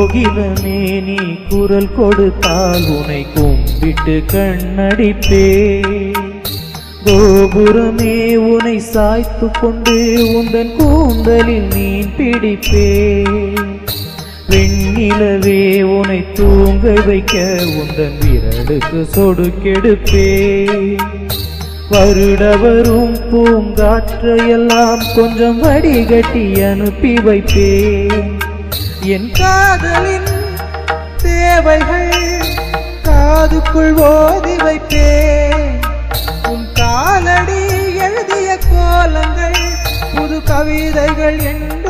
கோகிலமே நீ குரல் கொடுத்தால் உனை கும்பிட்டு கண்ணடிப்பே கோபுரமே உனை சாய்த்து கொண்டு உந்தன் கூந்தலில் மீன் பிடிப்பே வெண்ணிலவே உனை தூங்க வைக்க உந்தன் விரலுக்கு சொடுக்கெடுப்பே வருட வரும் பூங்காற்றையெல்லாம் கொஞ்சம் வடிகட்டி அனுப்பி வைப்பேன் என் காதலின் தேவைகள் காதுக்குள் ஓதி வைப்பேன் உன் காலடி எழுதிய கோலங்கள் புது கவிதைகள் என்று